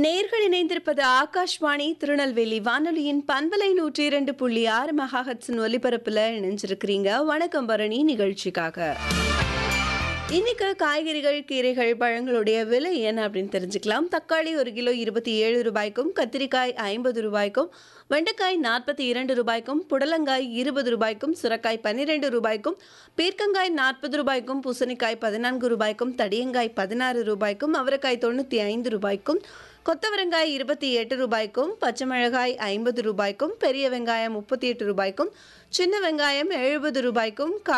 நேர்கள் இணைந்திருப்பது ஆகாஷ்வாணி திருநெல்வேலி வானொலியின் பண்பலை நூற்றி இரண்டு புள்ளி ஆறு மெகாஹட்ஸின் ஒலிபரப்புல இணைஞ்சிருக்கிறீங்க வணக்கம் பரணி நிகழ்ச்சிக்காக இன்னைக்கு காய்கறிகள் கீரைகள் பழங்களுடைய விலை என்ன அப்படின்னு தெரிஞ்சுக்கலாம் தக்காளி ஒரு கிலோ இருபத்தி ஏழு ரூபாய்க்கும் கத்திரிக்காய் ஐம்பது ரூபாய்க்கும் வெண்டைக்காய் நாற்பத்தி இரண்டு ரூபாய்க்கும் புடலங்காய் இருபது ரூபாய்க்கும் சுரக்காய் பன்னிரெண்டு ரூபாய்க்கும் பீர்க்கங்காய் நாற்பது ரூபாய்க்கும் பூசணிக்காய் பதினான்கு ரூபாய்க்கும் தடியங்காய் பதினாறு ரூபாய்க்கும் அவரைக்காய் தொண்ணூற்றி ஐந்து ரூபாய்க்கும் கொத்தவரங்காய் இருபத்தி எட்டு ரூபாய்க்கும் பச்சை மிளகாய் ஐம்பது ரூபாய்க்கும் பெரிய வெங்காயம் முப்பத்தி எட்டு ரூபாய்க்கும் சின்ன வெங்காயம் எழுபது ரூபாய்க்கும்